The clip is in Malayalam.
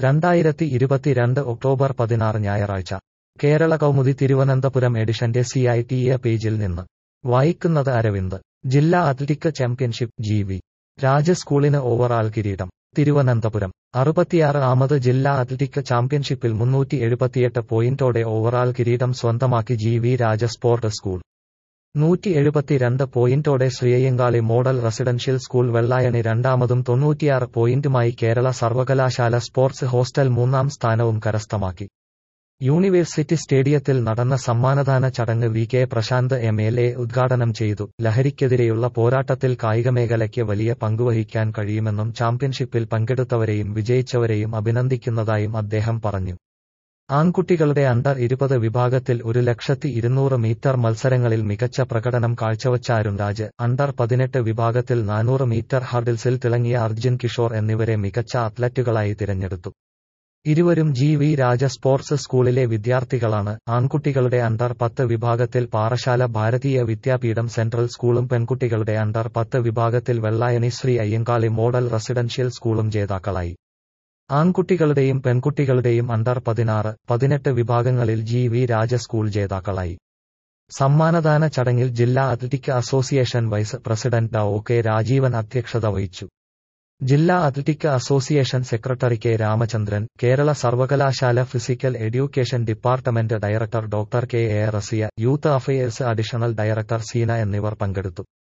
രണ്ടായിരത്തി ഇരുപത്തിരണ്ട് ഒക്ടോബർ പതിനാറ് ഞായറാഴ്ച കേരള കൗമുദി തിരുവനന്തപുരം എഡിഷന്റെ സി ഐ ടി എ പേജിൽ നിന്ന് വായിക്കുന്നത് അരവിന്ദ് ജില്ലാ athletic championship G V Raja സ്കൂളിന് ഓവറാൾ കിരീടം തിരുവനന്തപുരം അറുപത്തിയാറ് ആമത് ജില്ലാ അത്ലറ്റിക് ചാമ്പ്യൻഷിപ്പിൽ മുന്നൂറ്റി എഴുപത്തിയെട്ട് പോയിന്റോടെ ഓവറാൾ കിരീടം സ്വന്തമാക്കി G V Raja sport school നൂറ്റി എഴുപത്തിരണ്ട് പോയിന്റോടെ Sree Ayyankali model residential school Vellayani രണ്ടാമതും തൊണ്ണൂറ്റിയാറ് പോയിന്റുമായി കേരള സർവകലാശാല സ്പോർട്സ് ഹോസ്റ്റൽ മൂന്നാം സ്ഥാനവും കരസ്ഥമാക്കി യൂണിവേഴ്സിറ്റി സ്റ്റേഡിയത്തിൽ നടന്ന സമ്മാനദാന ചടങ്ങ് V K Prasanth M L A ഉദ്ഘാടനം ചെയ്തു ലഹരിക്കെതിരെയുള്ള പോരാട്ടത്തിൽ കായികമേഖലയ്ക്ക് വലിയ പങ്കുവഹിക്കാൻ കഴിയുമെന്നും ചാമ്പ്യൻഷിപ്പിൽ പങ്കെടുത്തവരെയും വിജയിച്ചവരെയും അഭിനന്ദിക്കുന്നതായും അദ്ദേഹം പറഞ്ഞു ആൺകുട്ടികളുടെ അണ്ടർ ഇരുപത് വിഭാഗത്തിൽ ഒരു ലക്ഷത്തി ഇരുന്നൂറ് മീറ്റർ മത്സരങ്ങളിൽ മികച്ച പ്രകടനം കാഴ്ചവച്ച അരുൺ രാജ് അണ്ടർ പതിനെട്ട് വിഭാഗത്തിൽ നാനൂറ് മീറ്റർ ഹർഡിൽസിൽ തിളങ്ങിയ അർജുൻ കിഷോർ എന്നിവരെ മികച്ച അത്ലറ്റുകളായി തിരഞ്ഞെടുത്തു ഇരുവരും ജി വി രാജ സ്പോർട്സ് സ്കൂളിലെ വിദ്യാർത്ഥികളാണ് ആൺകുട്ടികളുടെ അണ്ടർ പത്ത് വിഭാഗത്തിൽ പാറശാല ഭാരതീയ വിദ്യാപീഠം സെൻട്രൽ സ്കൂളും പെൺകുട്ടികളുടെ അണ്ടർ പത്ത് വിഭാഗത്തിൽ വെള്ളായണി ശ്രീ അയ്യങ്കാളി മോഡൽ റെസിഡൻഷ്യൽ സ്കൂളും ജേതാക്കളായി ആൺകുട്ടികളുടെയും പെൺകുട്ടികളുടെയും അണ്ടർ പതിനാറ് പതിനെട്ട് വിഭാഗങ്ങളിൽ ജി വി രാജ സ്കൂൾ ജേതാക്കളായി സമ്മാനദാന ചടങ്ങിൽ ജില്ലാ athletic association vice president O K Rajeevan അധ്യക്ഷത വഹിച്ചു ജില്ലാ athletic association secretary K Ramachandran Kerala സർവകലാശാല physical education department director doctor K A Razia youth affairs additional director Seena എന്നിവർ പങ്കെടുത്തു